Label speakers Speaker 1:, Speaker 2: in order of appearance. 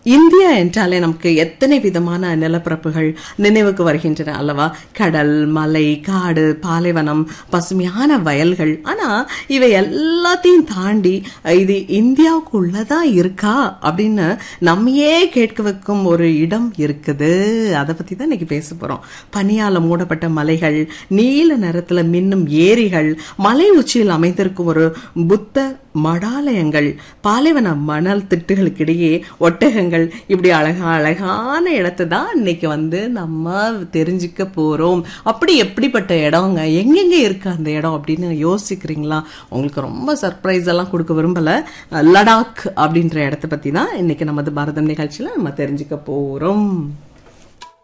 Speaker 1: India என்றாலே நமக்கு எத்தனை விதமான நிலப்பரப்புகள் நினைவுக்கு வருகின்றன அல்லவா கடல் மலை காடு பாலைவனம் பசுமையான வயல்கள் ஆனா இவை எல்லாத்தையும் தாண்டி இது இந்தியாவுக்குள்ளதான் இருக்கா அப்படின்னு நம்மையே கேட்க வைக்கும் ஒரு இடம் இருக்குது அதை பத்தி தான் இன்னைக்கு பேச போறோம் பனியால மூடப்பட்ட மலைகள் நீல நிறத்துல மின்னும் ஏரிகள் மலை உச்சியில் அமைந்திருக்கும் ஒரு புத்த மடாலயங்கள் பாலைவன மணல் திட்டுகளுக்கிடையே ஒட்டகங்கள் இப்படி அழகா அழகான இடத்தை தான் இன்னைக்கு வந்து நம்ம தெரிஞ்சுக்க போறோம் அப்படி எப்படிப்பட்ட இடங்க எங்கெங்க இருக்கு அந்த இடம் அப்படின்னு யோசிக்கிறீங்களா உங்களுக்கு ரொம்ப சர்ப்ரைஸ் எல்லாம் கொடுக்க விரும்பல லடாக் அப்படின்ற இடத்தை பத்தி தான் இன்னைக்கு நமது பாரதம் நிகழ்ச்சியில நம்ம தெரிஞ்சுக்க போறோம்